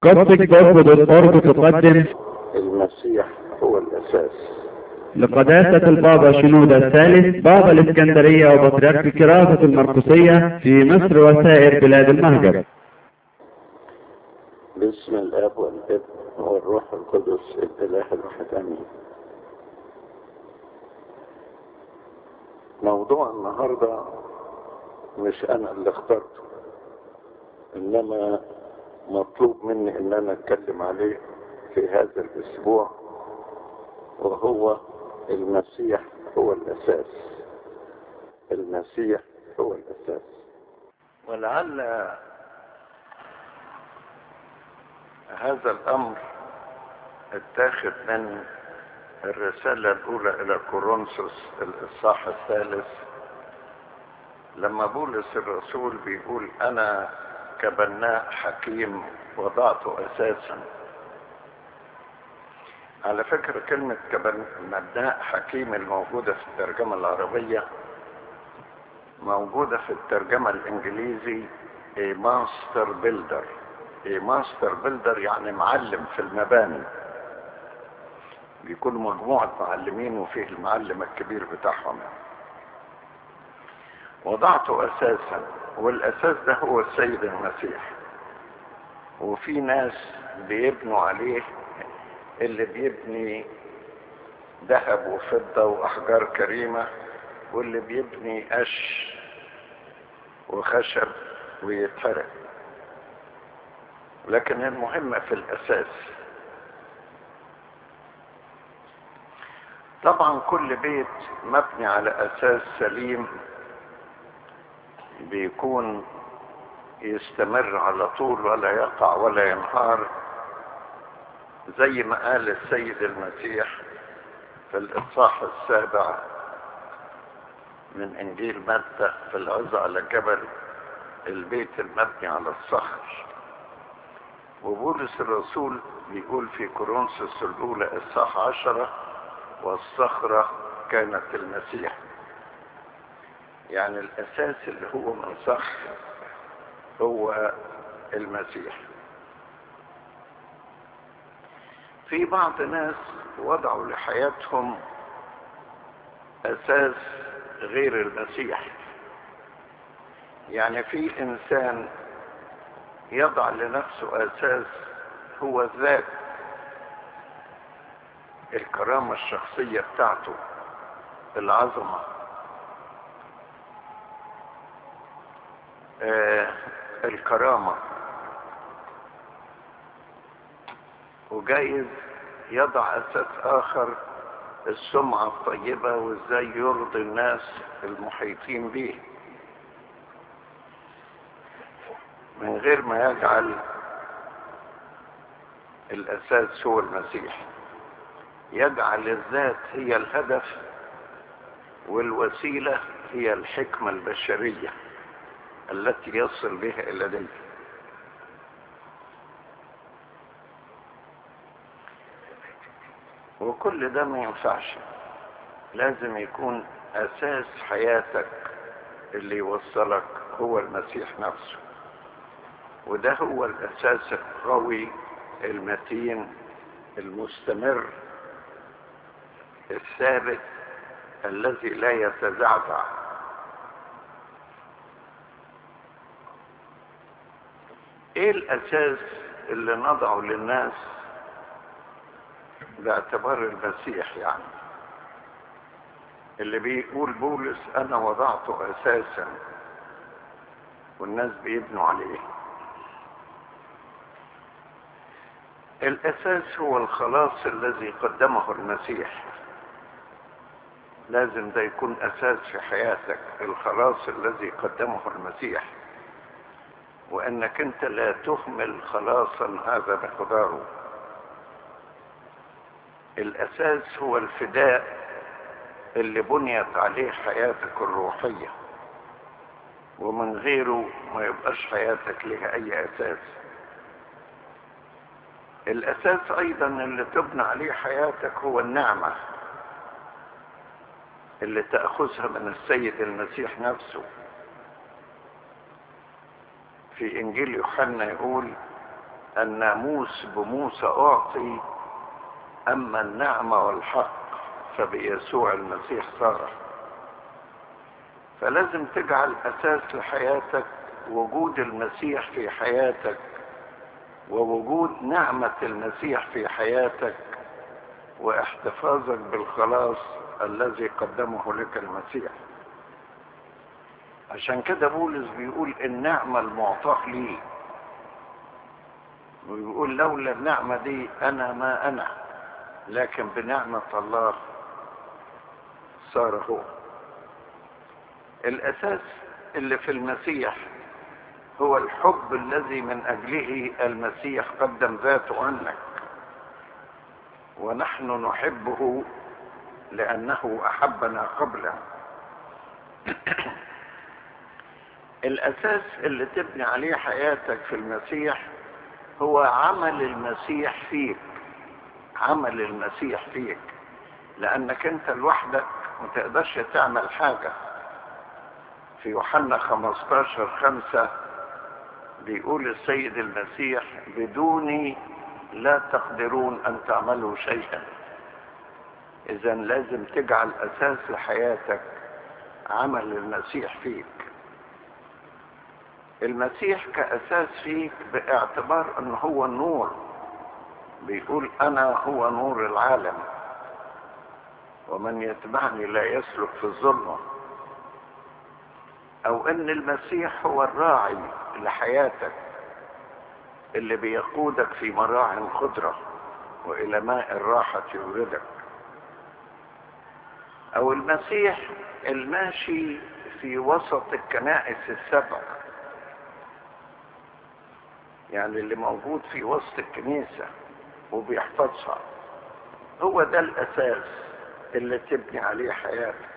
Gothic.org تقدم المسيح هو الأساس لقداسة البابا شنودة الثالث بابا الإسكندرية وبطريرك كراسة المرقسية في مصر وسائر بلاد المهجر باسم الآب والابن والروح القدس الإله الواحد آمين موضوع النهاردة مش أنا اللي اخترته إنما مطلوب مني إن أنا أتكلم عليه في هذا الأسبوع وهو المسيح هو الأساس المسيح هو الأساس ولعل هذا الأمر اتاخد من الرسالة الأولى إلى كورنثوس الإصحاح الثالث لما بولس الرسول بيقول أنا كبناء حكيم وضعت أساسا على فكرة كلمة كبناء حكيم الموجودة في الترجمة العربية موجودة في الترجمة الإنجليزي a master builder a master builder يعني معلم في المباني بيكون مجموعة معلمين وفيه المعلم الكبير بتاعهم وضعته أساسا والأساس ده هو السيد المسيح وفي ناس بيبنوا عليه اللي بيبني ذهب وفضة وأحجار كريمة واللي بيبني قش وخشب ويتحرق لكن المهم في الأساس طبعا كل بيت مبني على أساس سليم بيكون يستمر على طول ولا يقع ولا ينهار زي ما قال السيد المسيح في الإصحاح السابع من إنجيل متى في العزة على الجبل البيت المبني على الصخر وبولس الرسول بيقول في كورنثوس الأولى إصحاح عشرة والصخرة كانت المسيح يعني الأساس اللي هو من صخر هو المسيح في بعض ناس وضعوا لحياتهم أساس غير المسيح يعني في إنسان يضع لنفسه أساس هو الذات الكرامة الشخصية بتاعته العظمة آه الكرامة وجايز يضع أساس آخر السمعة الطيبة وازاي يرضي الناس المحيطين به من غير ما يجعل الأساس هو المسيح يجعل الذات هي الهدف والوسيلة هي الحكمة البشرية التي يصل بها إلى ذلك وكل ده ما ينفعش لازم يكون أساس حياتك اللي يوصلك هو المسيح نفسه وده هو الأساس القوي المتين المستمر الثابت الذي لا يتزعزع ايه الاساس اللي نضعه للناس باعتبار المسيح يعني اللي بيقول بولس انا وضعته اساسا والناس بيبنوا عليه الاساس هو الخلاص الذي قدمه المسيح لازم ده يكون اساس في حياتك الخلاص الذي قدمه المسيح وانك انت لا تهمل خلاصا هذا مقداره الاساس هو الفداء اللي بنيت عليه حياتك الروحية ومن غيره ما يبقاش حياتك لها اي اساس الاساس ايضا اللي تبنى عليه حياتك هو النعمة اللي تأخذها من السيد المسيح نفسه في انجيل يوحنا يقول الناموس بموسى أعطي أما النعمة والحق فبيسوع المسيح صار فلازم تجعل أساس لحياتك وجود المسيح في حياتك ووجود نعمة المسيح في حياتك واحتفاظك بالخلاص الذي قدمه لك المسيح عشان كده بولس بيقول النعمة المعطاة لي ويقول لولا النعمة دي أنا ما أنا لكن بنعمة الله صار هو الأساس اللي في المسيح هو الحب الذي من أجله المسيح قدم ذاته عنك ونحن نحبه لأنه أحبنا قبله الأساس اللي تبني عليه حياتك في المسيح هو عمل المسيح فيك عمل المسيح فيك لأنك أنت لوحدك ما تقدرش تعمل حاجة في يوحنا 15 خمسة بيقول السيد المسيح بدوني لا تقدرون أن تعملوا شيئا إذا لازم تجعل أساس لحياتك عمل المسيح فيك المسيح كأساس فيك باعتبار أنه هو النور بيقول أنا هو نور العالم ومن يتبعني لا يسلك في الظلمة أو أن المسيح هو الراعي لحياتك اللي بيقودك في مراع خضرة وإلى ماء الراحة يوردك أو المسيح الماشي في وسط الكنائس السبع يعني اللي موجود في وسط الكنيسة وبيحفظها هو ده الأساس اللي تبني عليه حياتك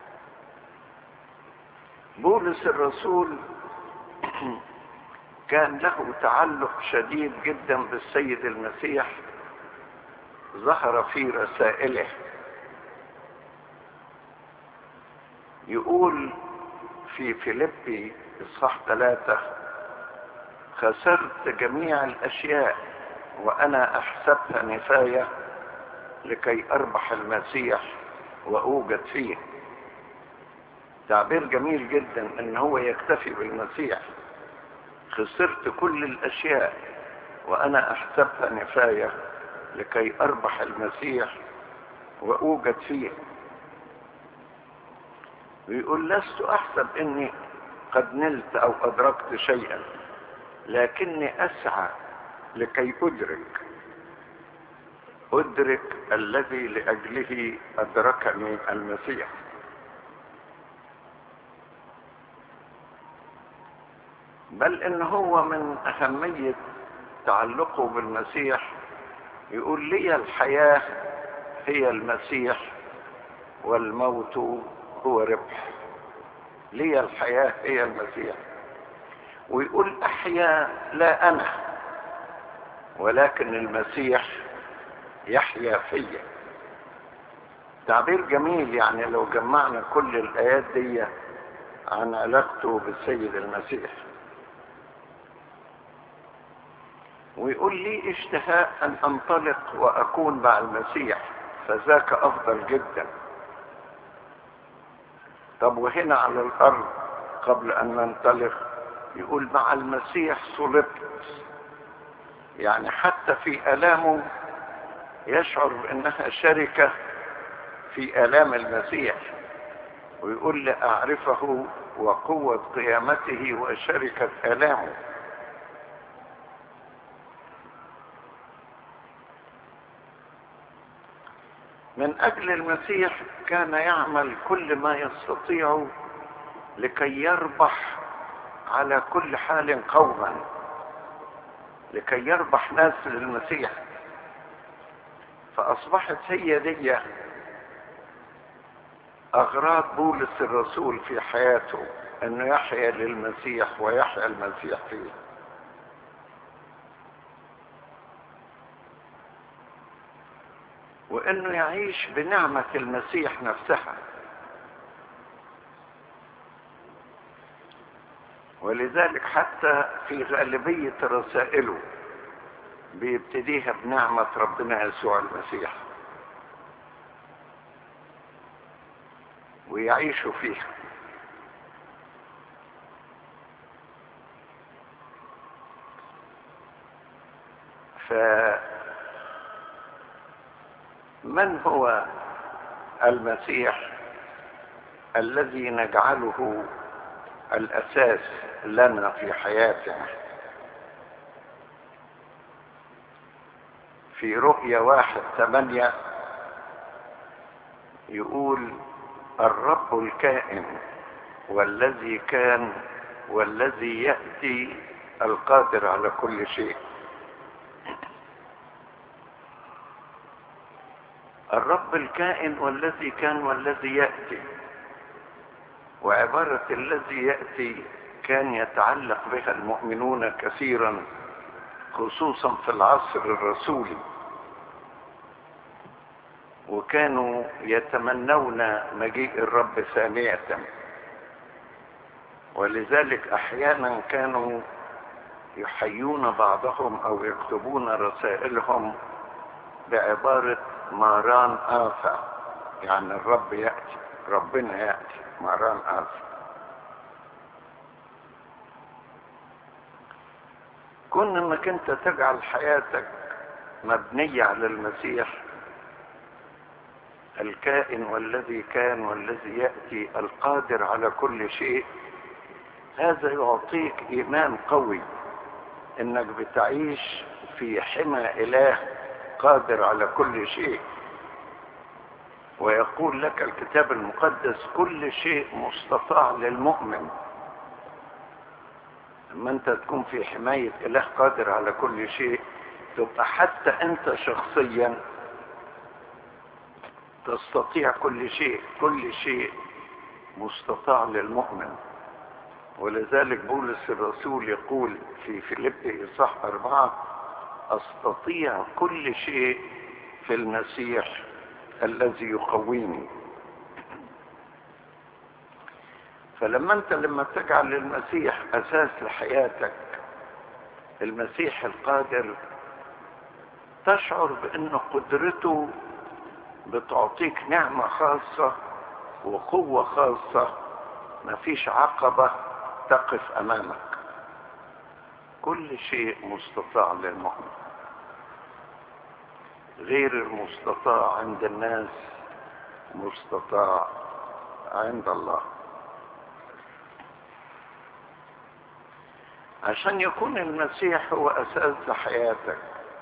بولس الرسول كان له تعلق شديد جدا بالسيد المسيح ظهر في رسائله يقول في فيليبي اصحاح ثلاثة خسرت جميع الاشياء وانا احسبها نفاية لكي اربح المسيح واوجد فيه تعبير جميل جدا ان هو يكتفي بالمسيح خسرت كل الاشياء وانا احسبها نفاية لكي اربح المسيح واوجد فيه ويقول لست احسب اني قد نلت او ادركت شيئا لكني اسعى لكي ادرك ادرك الذي لاجله ادركني المسيح بل ان هو من اهمية تعلقه بالمسيح يقول لي الحياة هي المسيح والموت هو ربح لي الحياة هي المسيح ويقول احيا لا انا ولكن المسيح يحيا فيا تعبير جميل يعني لو جمعنا كل الايات دي عن علاقته بالسيد المسيح ويقول لي اشتهاء ان انطلق واكون مع المسيح فذاك افضل جدا طب وهنا على الارض قبل ان ننطلق يقول مع المسيح صلبت يعني حتى في الامه يشعر بانها شركه في الام المسيح ويقول لاعرفه وقوه قيامته وشركه الامه من اجل المسيح كان يعمل كل ما يستطيع لكي يربح على كل حال قوما لكي يربح ناس للمسيح فاصبحت هي دي اغراض بولس الرسول في حياته انه يحيا للمسيح ويحيا المسيح فيه وانه يعيش بنعمة المسيح نفسها ولذلك حتى في غالبية رسائله بيبتديها بنعمة ربنا يسوع المسيح ويعيشوا فيها فمن هو المسيح الذي نجعله الأساس لنا في حياتنا في رؤية واحد ثمانية يقول الرب الكائن والذي كان والذي يأتي القادر على كل شيء الرب الكائن والذي كان والذي يأتي وعبارة الذي يأتي كان يتعلق بها المؤمنون كثيرا خصوصا في العصر الرسولي وكانوا يتمنون مجيء الرب ثانية ولذلك احيانا كانوا يحيون بعضهم او يكتبون رسائلهم بعبارة ماران آفا يعني الرب يأتي ربنا يأتي ماران آفا كون انك انت تجعل حياتك مبنية على المسيح الكائن والذي كان والذي يأتي القادر على كل شيء هذا يعطيك إيمان قوي إنك بتعيش في حمى إله قادر على كل شيء ويقول لك الكتاب المقدس كل شيء مستطاع للمؤمن لما انت تكون في حماية اله قادر على كل شيء تبقى حتى انت شخصيا تستطيع كل شيء كل شيء مستطاع للمؤمن ولذلك بولس الرسول يقول في فيليب إصحاح أربعة أستطيع كل شيء في المسيح الذي يقويني فلما انت لما تجعل المسيح اساس لحياتك المسيح القادر تشعر بان قدرته بتعطيك نعمة خاصة وقوة خاصة مفيش عقبة تقف امامك كل شيء مستطاع للمؤمن غير المستطاع عند الناس مستطاع عند الله عشان يكون المسيح هو اساس حياتك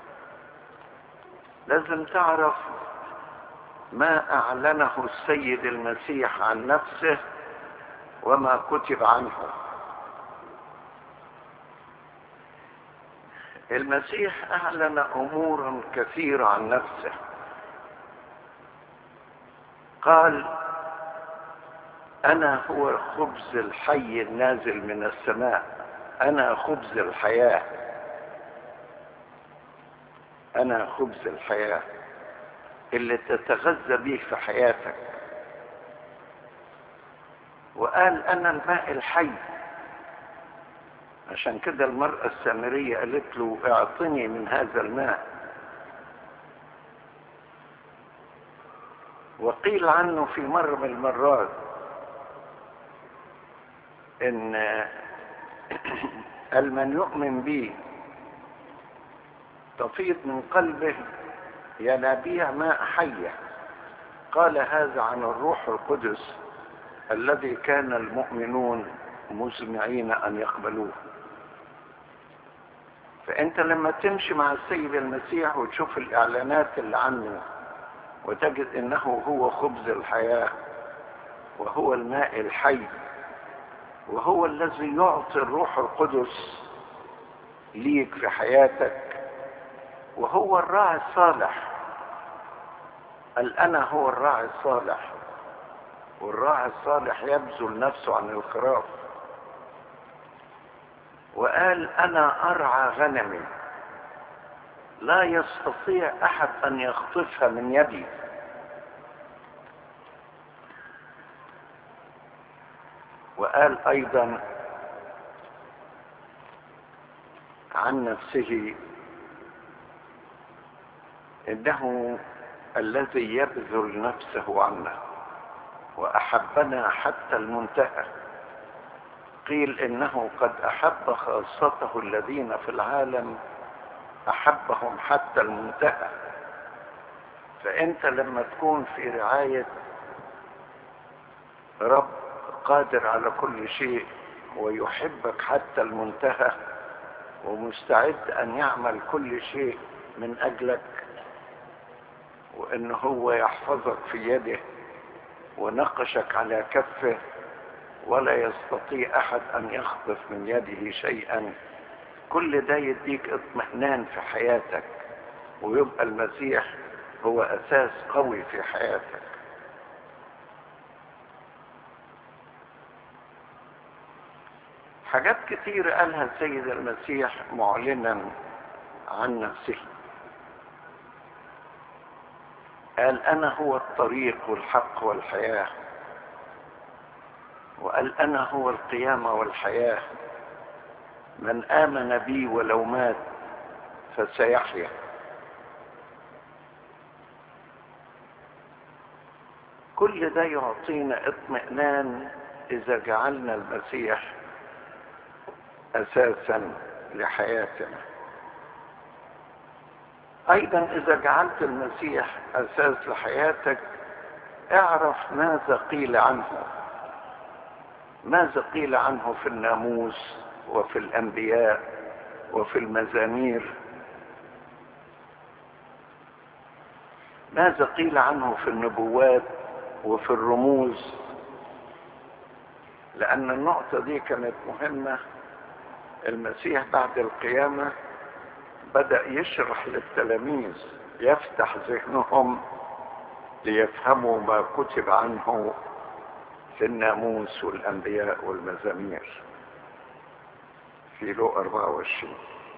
لازم تعرف ما اعلنه السيد المسيح عن نفسه وما كتب عنه المسيح اعلن امورا كثيره عن نفسه قال انا هو الخبز الحي النازل من السماء انا خبز الحياه انا خبز الحياه اللي تتغذى به في حياتك وقال انا الماء الحي عشان كده المرأة السامرية قالت له اعطني من هذا الماء وقيل عنه في مرة من المرات ان المن يؤمن بي تفيض من قلبه ينابيع ماء حية قال هذا عن الروح القدس الذي كان المؤمنون مزمعين ان يقبلوه فانت لما تمشي مع السيد المسيح وتشوف الاعلانات اللي عنه وتجد انه هو خبز الحياة وهو الماء الحي وهو الذي يعطي الروح القدس ليك في حياتك وهو الراعي الصالح قال انا هو الراعي الصالح والراعي الصالح يبذل نفسه عن الخراف وقال انا ارعى غنمي لا يستطيع احد ان يخطفها من يدي وقال ايضا عن نفسه انه الذي يبذل نفسه عنا واحبنا حتى المنتهى قيل انه قد احب خاصته الذين في العالم احبهم حتى المنتهى فانت لما تكون في رعايه رب قادر على كل شيء ويحبك حتى المنتهى ومستعد ان يعمل كل شيء من اجلك وان هو يحفظك في يده ونقشك على كفه ولا يستطيع احد ان يخطف من يده شيئا كل ده يديك اطمئنان في حياتك ويبقى المسيح هو اساس قوي في حياتك حاجات كتير قالها السيد المسيح معلنا عن نفسه قال انا هو الطريق والحق والحياه وقال انا هو القيامه والحياه من امن بي ولو مات فسيحيا كل ده يعطينا اطمئنان اذا جعلنا المسيح اساسا لحياتنا ايضا اذا جعلت المسيح اساس لحياتك اعرف ماذا قيل عنه ماذا قيل عنه في الناموس وفي الانبياء وفي المزامير ماذا قيل عنه في النبوات وفي الرموز لان النقطه دي كانت مهمه المسيح بعد القيامه بدا يشرح للتلاميذ يفتح ذهنهم ليفهموا ما كتب عنه في الناموس والانبياء والمزامير في لو 24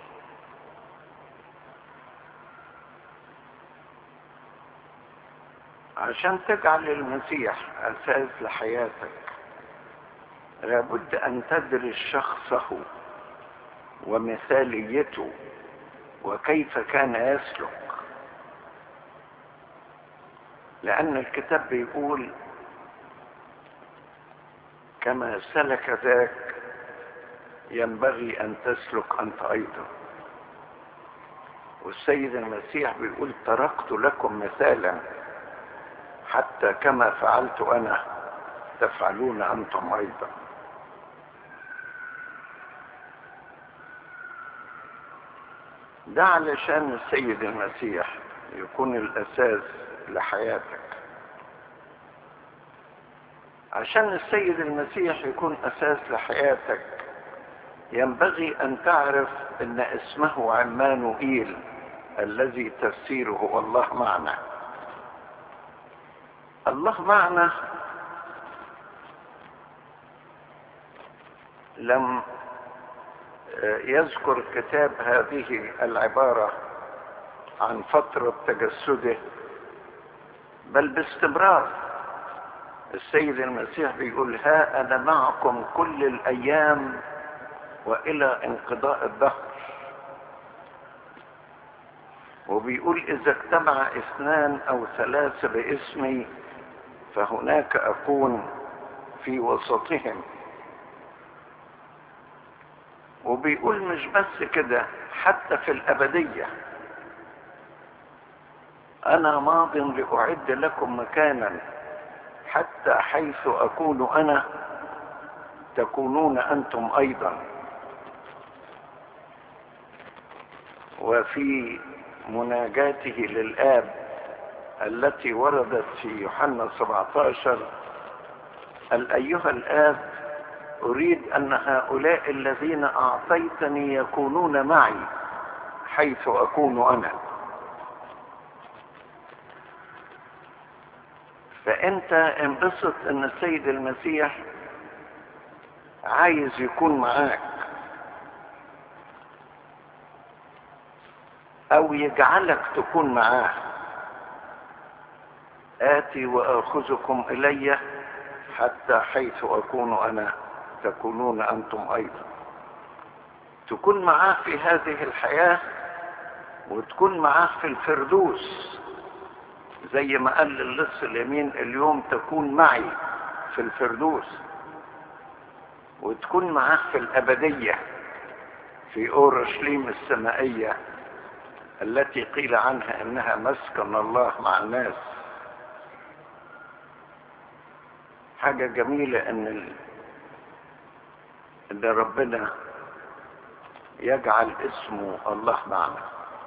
عشان تجعل المسيح اساس لحياتك لابد ان تدرس شخصه ومثاليته وكيف كان يسلك لان الكتاب بيقول كما سلك ذاك ينبغي ان تسلك انت ايضا والسيد المسيح بيقول تركت لكم مثالا حتى كما فعلت انا تفعلون انتم ايضا ده علشان السيد المسيح يكون الاساس لحياتك عشان السيد المسيح يكون اساس لحياتك ينبغي ان تعرف ان اسمه عمانوئيل الذي تفسيره الله معنا الله معنا لم يذكر الكتاب هذه العبارة عن فترة تجسده بل باستمرار السيد المسيح بيقول ها أنا معكم كل الأيام وإلى انقضاء الدهر وبيقول إذا اجتمع اثنان أو ثلاثة باسمي فهناك أكون في وسطهم وبيقول مش بس كده حتى في الأبدية أنا ماض لأعد لكم مكانا حتى حيث أكون أنا تكونون أنتم أيضا وفي مناجاته للآب التي وردت في يوحنا 17 قال أيها الآب أريد أن هؤلاء الذين أعطيتني يكونون معي حيث أكون أنا فأنت انبسط أن السيد المسيح عايز يكون معاك أو يجعلك تكون معاه آتي وآخذكم إلي حتى حيث أكون أنا تكونون أنتم أيضا تكون معاه في هذه الحياة وتكون معاه في الفردوس زي ما قال للص اليمين اليوم تكون معي في الفردوس وتكون معاه في الأبدية في أورشليم السمائية التي قيل عنها إنها مسكن الله مع الناس حاجة جميلة إن ال... إن ربنا يجعل اسمه الله معنا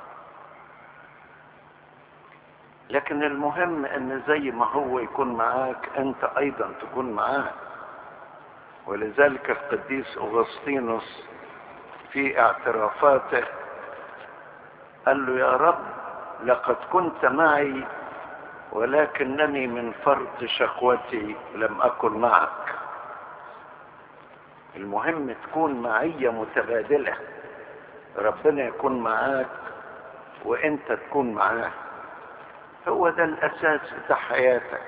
لكن المهم ان زي ما هو يكون معاك انت ايضا تكون معاه ولذلك القديس اغسطينوس في اعترافاته قال له يا رب لقد كنت معي ولكنني من فرط شقوتي لم اكن معك المهم تكون معية متبادلة ربنا يكون معاك وانت تكون معاه هو ده الاساس بتاع حياتك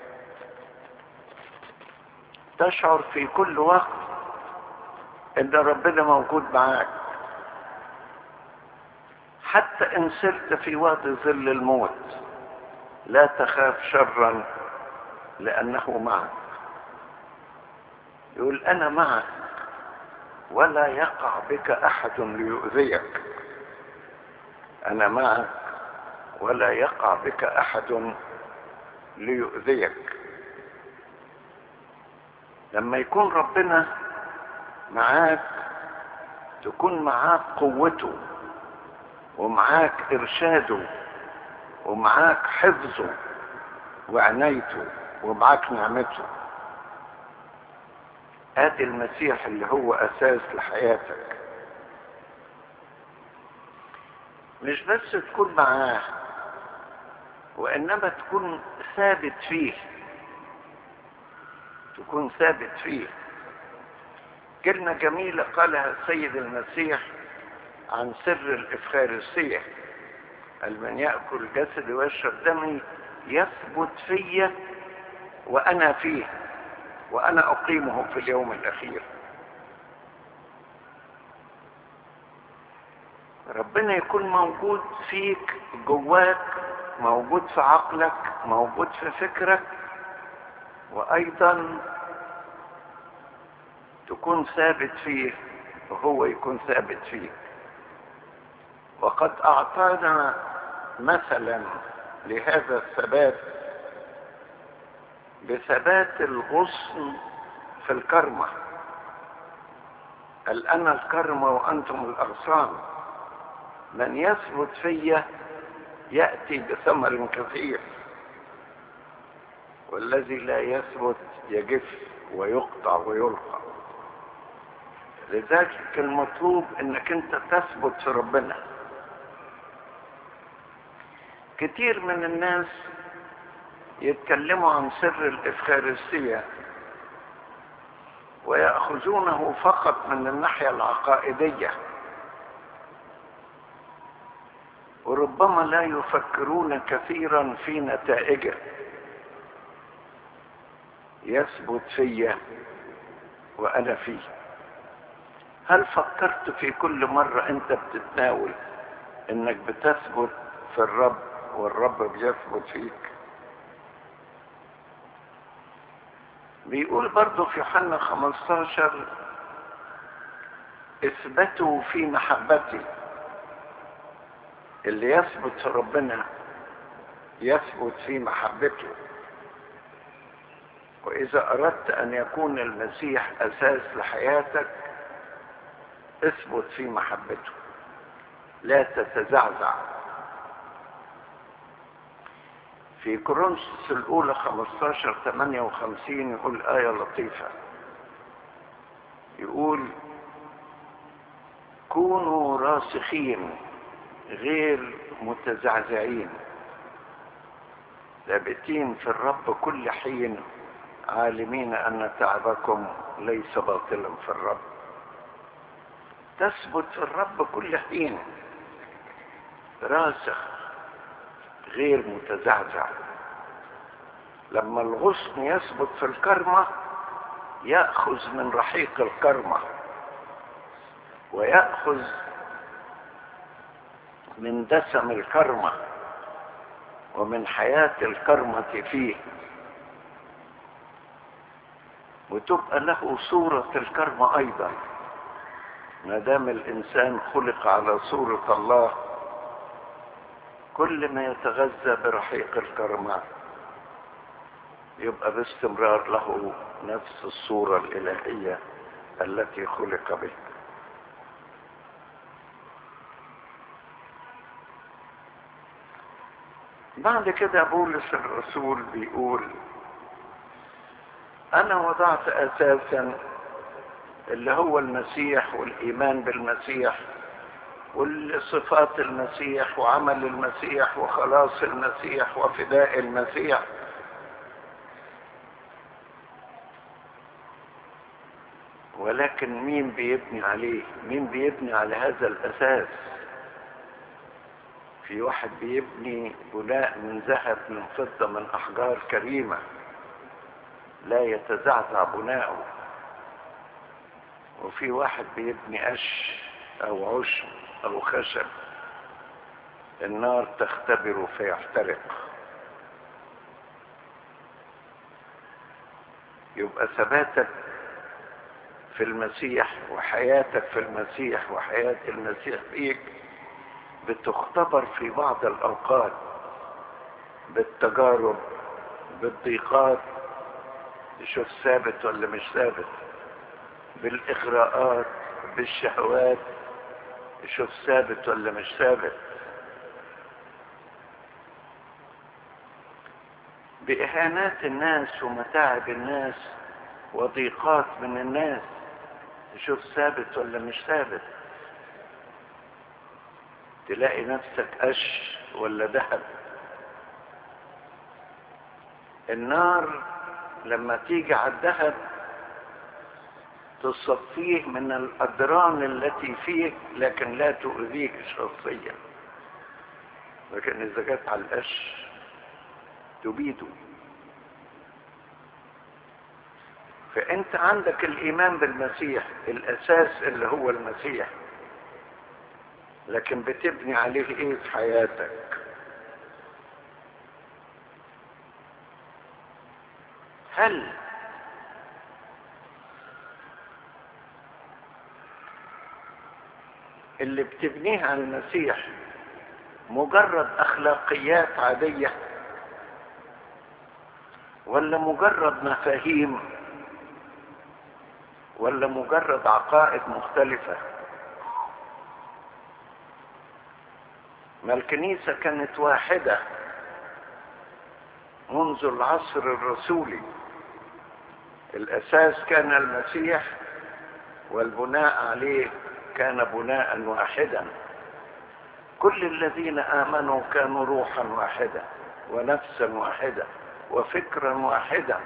تشعر في كل وقت ان ربنا موجود معاك حتى ان سرت في وادي ظل الموت لا تخاف شرا لانه معك يقول انا معك ولا يقع بك احد ليؤذيك انا معك ولا يقع بك احد ليؤذيك لما يكون ربنا معاك تكون معاك قوته ومعاك ارشاده ومعاك حفظه وعنايته ومعاك نعمته ادي المسيح اللي هو اساس لحياتك مش بس تكون معاه وانما تكون ثابت فيه تكون ثابت فيه كلمة جميلة قالها السيد المسيح عن سر الإفخارسية من يأكل جسدي ويشرب دمي يثبت في وأنا فيه وأنا أقيمه في اليوم الأخير ربنا يكون موجود فيك جواك موجود في عقلك موجود في فكرك وأيضا تكون ثابت فيه وهو يكون ثابت فيك وقد أعطانا مثلا لهذا الثبات بثبات الغصن في الكرمة قال أنا الكرمة وأنتم الأغصان من يثبت في يأتي بثمر كثير والذي لا يثبت يجف ويقطع ويلقى لذلك المطلوب انك انت تثبت في ربنا كتير من الناس يتكلموا عن سر الإفخارستية ويأخذونه فقط من الناحية العقائدية وربما لا يفكرون كثيرا في نتائجه يثبت في وأنا فيه هل فكرت في كل مرة أنت بتتناول إنك بتثبت في الرب والرب بيثبت فيك بيقول برضه في يوحنا 15 اثبتوا في محبتي اللي يثبت في ربنا يثبت في محبته واذا اردت ان يكون المسيح اساس لحياتك اثبت في محبته لا تتزعزع في كورنثوس الأولى 15 58 يقول آية لطيفة يقول كونوا راسخين غير متزعزعين ثابتين في الرب كل حين عالمين أن تعبكم ليس باطلا في الرب تثبت في الرب كل حين راسخ غير متزعزع لما الغصن يثبت في الكرمة يأخذ من رحيق الكرمة ويأخذ من دسم الكرمة ومن حياة الكرمة فيه وتبقى له صورة الكرمة أيضا ما دام الإنسان خلق على صورة الله كل ما يتغذى برحيق الكرمة يبقى باستمرار له نفس الصورة الإلهية التي خلق بها بعد كده بولس الرسول بيقول انا وضعت اساسا اللي هو المسيح والايمان بالمسيح والصفات المسيح وعمل المسيح وخلاص المسيح وفداء المسيح ولكن مين بيبني عليه مين بيبني على هذا الاساس في واحد بيبني بناء من ذهب من فضة من أحجار كريمة لا يتزعزع بناؤه وفي واحد بيبني قش أو عشب أو خشب النار تختبره فيحترق يبقى ثباتك في المسيح وحياتك في المسيح وحياة المسيح فيك بتختبر في بعض الأوقات بالتجارب بالضيقات تشوف ثابت ولا مش ثابت بالإغراءات بالشهوات تشوف ثابت ولا مش ثابت بإهانات الناس ومتاعب الناس وضيقات من الناس تشوف ثابت ولا مش ثابت تلاقي نفسك قش ولا ذهب النار لما تيجي على الذهب تصفيه من الأدران التي فيه لكن لا تؤذيك شخصيا لكن إذا جت على القش تبيده فأنت عندك الإيمان بالمسيح الأساس اللي هو المسيح لكن بتبني عليه ايه في حياتك هل اللي بتبنيه على المسيح مجرد اخلاقيات عادية ولا مجرد مفاهيم ولا مجرد عقائد مختلفه ما الكنيسة كانت واحدة منذ العصر الرسولي الأساس كان المسيح والبناء عليه كان بناء واحدا كل الذين آمنوا كانوا روحا واحدة ونفسا واحدة وفكرا واحدا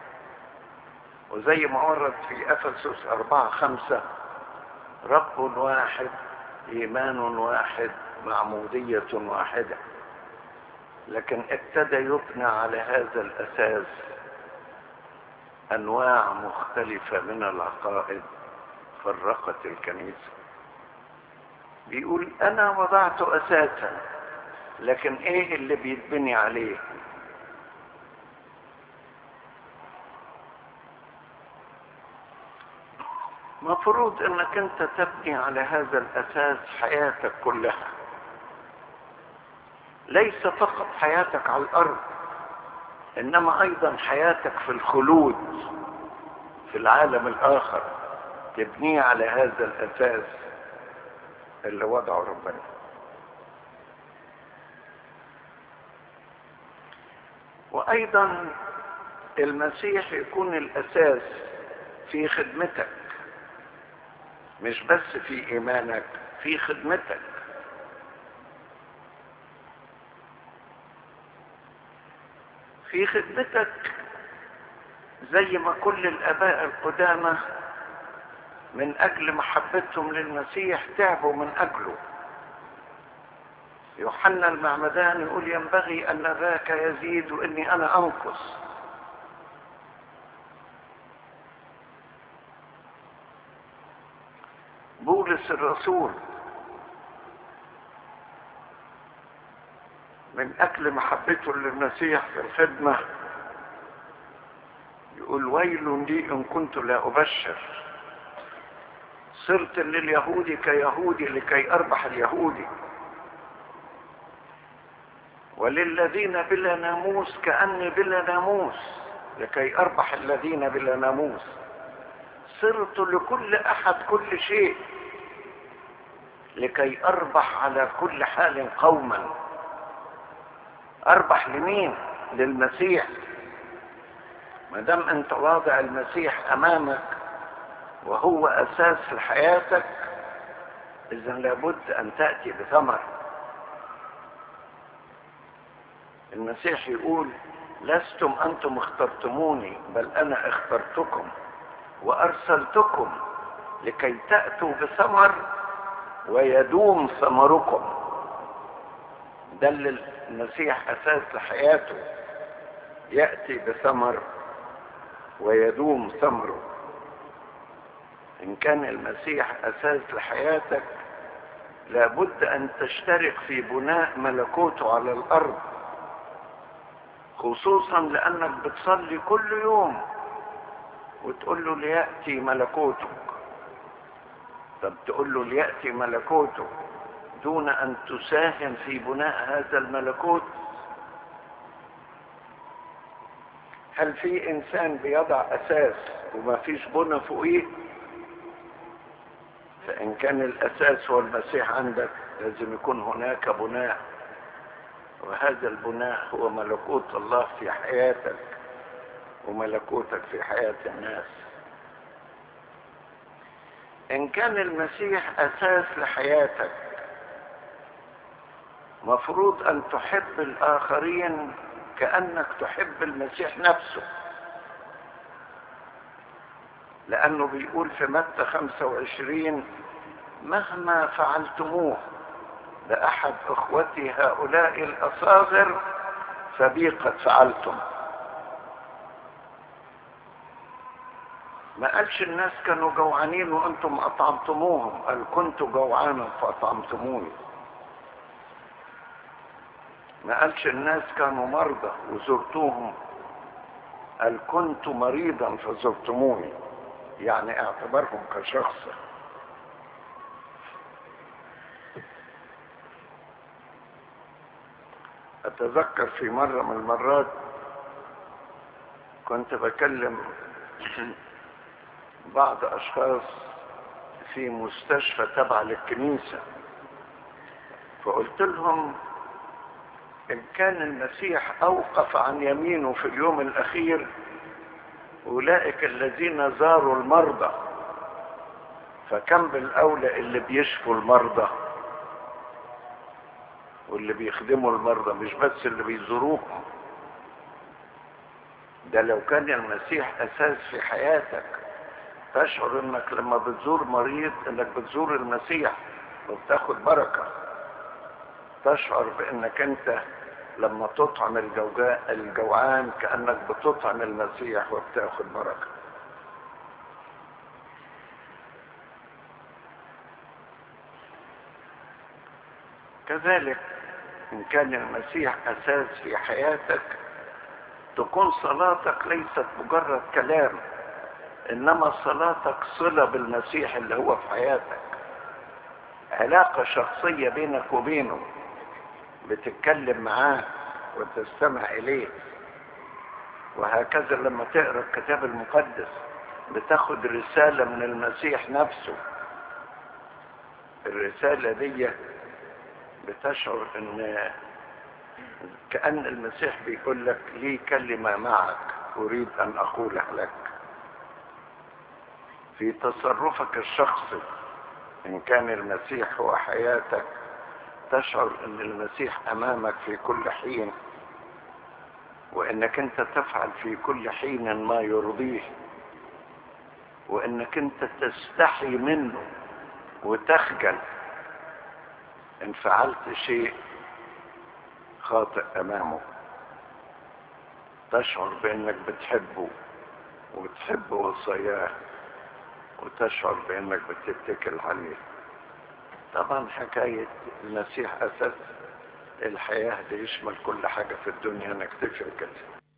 وزي ما ورد في أفسس أربعة خمسة رب واحد إيمان واحد معمودية واحدة لكن ابتدى يبنى على هذا الأساس أنواع مختلفة من العقائد فرقت الكنيسة بيقول أنا وضعت أساسا لكن إيه اللي بيتبني عليه مفروض انك انت تبني على هذا الاساس حياتك كلها ليس فقط حياتك على الارض انما ايضا حياتك في الخلود في العالم الاخر تبنيه على هذا الاساس اللي وضعه ربنا وايضا المسيح يكون الاساس في خدمتك مش بس في ايمانك في خدمتك في خدمتك زي ما كل الاباء القدامى من اجل محبتهم للمسيح تعبوا من اجله يوحنا المعمدان يقول ينبغي ان ذاك يزيد واني انا انقص بولس الرسول من اجل محبته للمسيح في الخدمة يقول ويل لي ان كنت لا ابشر صرت لليهود كيهودي لكي اربح اليهودي وللذين بلا ناموس كأني بلا ناموس لكي اربح الذين بلا ناموس صرت لكل احد كل شيء لكي اربح على كل حال قوما اربح لمين للمسيح ما دام انت واضع المسيح امامك وهو اساس حياتك اذا لابد ان تاتي بثمر المسيح يقول لستم انتم اخترتموني بل انا اخترتكم وارسلتكم لكي تاتوا بثمر ويدوم ثمركم ده اللي المسيح اساس لحياته ياتي بثمر ويدوم ثمره ان كان المسيح اساس لحياتك لابد ان تشترك في بناء ملكوته على الارض خصوصا لانك بتصلي كل يوم وتقول له لياتي ملكوتك طب تقول له لياتي ملكوتك دون ان تساهم في بناء هذا الملكوت هل في انسان بيضع اساس وما فيش بنى فوقيه فان كان الاساس هو المسيح عندك لازم يكون هناك بناء وهذا البناء هو ملكوت الله في حياتك وملكوتك في حياة الناس ان كان المسيح اساس لحياتك مفروض ان تحب الاخرين كانك تحب المسيح نفسه لانه بيقول في متى 25 مهما فعلتموه لاحد اخوتي هؤلاء الاصاغر فبي قد فعلتم ما قالش الناس كانوا جوعانين وانتم اطعمتموهم قال كنت جوعانا فاطعمتموني ما قالش الناس كانوا مرضى وزرتوهم قال كنت مريضا فزرتموني يعني اعتبرهم كشخص اتذكر في مرة من المرات كنت بكلم بعض اشخاص في مستشفى تبع للكنيسة فقلت لهم ان كان المسيح اوقف عن يمينه في اليوم الاخير اولئك الذين زاروا المرضى فكم بالاولى اللي بيشفوا المرضى واللي بيخدموا المرضى مش بس اللي بيزوروهم ده لو كان المسيح اساس في حياتك تشعر انك لما بتزور مريض انك بتزور المسيح وبتاخد بركة تشعر بانك انت لما تطعم الجوجاء الجوعان كأنك بتطعم المسيح وبتاخد بركة كذلك إن كان المسيح أساس في حياتك تكون صلاتك ليست مجرد كلام إنما صلاتك صلة بالمسيح اللي هو في حياتك علاقة شخصية بينك وبينه بتتكلم معاه وتستمع إليه وهكذا لما تقرأ الكتاب المقدس بتاخد رسالة من المسيح نفسه الرسالة دي بتشعر ان كأن المسيح بيقول لك لي كلمة معك أريد أن أقولها لك في تصرفك الشخصي إن كان المسيح هو حياتك تشعر أن المسيح أمامك في كل حين وأنك أنت تفعل في كل حين ما يرضيه وأنك أنت تستحي منه وتخجل إن فعلت شيء خاطئ أمامه تشعر بأنك بتحبه وتحب وصاياه وتشعر بأنك بتتكل عليه طبعا حكاية المسيح أساس الحياة دي يشمل كل حاجة في الدنيا نكتفي كده